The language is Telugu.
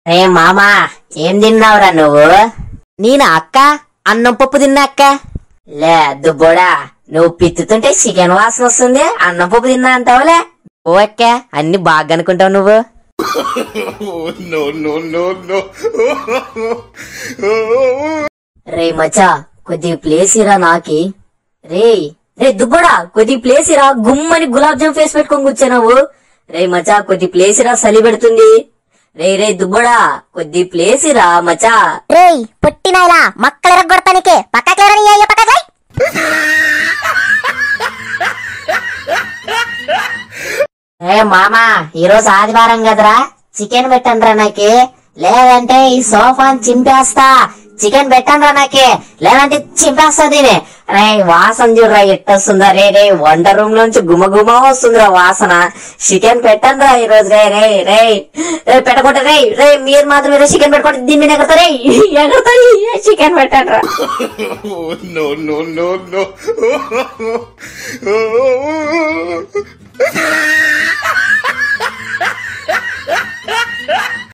ఏ మామా ఏం తిన్నావురా నువ్వు నేనా అక్క అన్నం పప్పు తిన్నా అక్క లే దుబ్బోడా నువ్వు పిత్తుతుంటే చికెన్ వాసన వస్తుంది అన్నం పప్పు తిన్నా అంటావులే ఓ అక్క అన్ని బాగా అనుకుంటావు నువ్వు no, no, no, no. రే మచ్చా కొద్ది ప్లేస్ ఇరా నాకి రే రే దుబ్బడా కొద్ది ప్లేస్ ఇరా గుమ్మని గులాబ్ జామ్ ఫేస్ పెట్టుకొని కూర్చున్నావు రే మచ్చా కొద్ది ప్లేస్ ఇరా చలి పెడుతుంది రే రే దుబ్బడా కొద్ది ప్లేస్ ఇరా మచ్చా రేయ్ పుట్టినాయిలా మక్కలు ఎరగొడతానికే పక్కకి లేరని అయ్యో పక్కకి లై. ఏ మామా ఈరోజు ఆదివారం కదరా చికెన్ పెట్టండ్రా నాకి లేదంటే ఈ సోఫాని చింపేస్తా చికెన్ పెట్టండ్రా నాకి లేదంటే చింపేస్తా దీని రే వాసన చూడరా ఎట్టొస్తుందా రే రే వంట రూమ్ నుంచి గుమ గుమ వస్తుందిరా వాసన చికెన్ పెట్టండ్రా ఈ రోజు రే రే రే రే పెట్టకుంటే రే రే మీరు మాత్రం మీరు చికెన్ పెట్టుకుంటే దీన్ని మీద ఎగరతారు రే ఎగరతారు చికెన్ పెట్టండ్రా Oh, no, no, no, no.